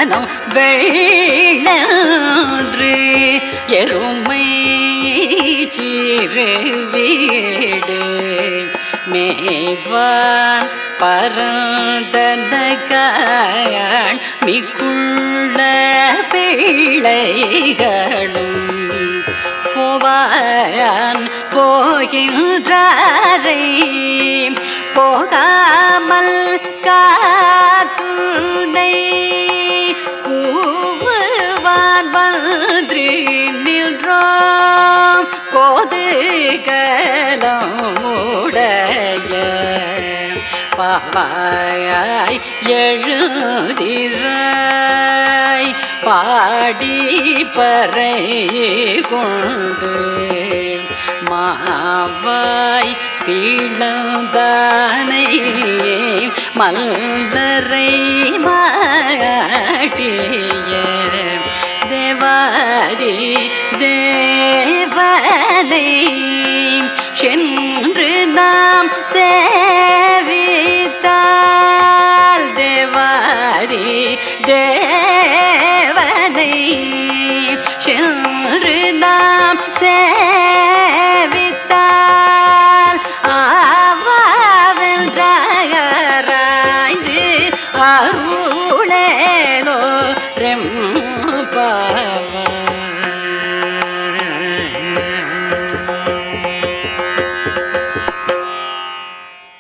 மனம் வெள்ளன்று எருமை சிறு வீடு மேவான் பரந்தனகான் மிக்குள்ள பிள்ளைகளும் போவான் போகின்றாரை போகாமல் காத்துணை கூவுவான் வந்து நின்றோம் கோதுகலமுடைய பாவாய் எழுதிராய் பாடி பறை கொண்டு மாவாய் பிளந்தானை மல்லரை மாட்டிய தேவாரி தேவனை சென்று நாம் சே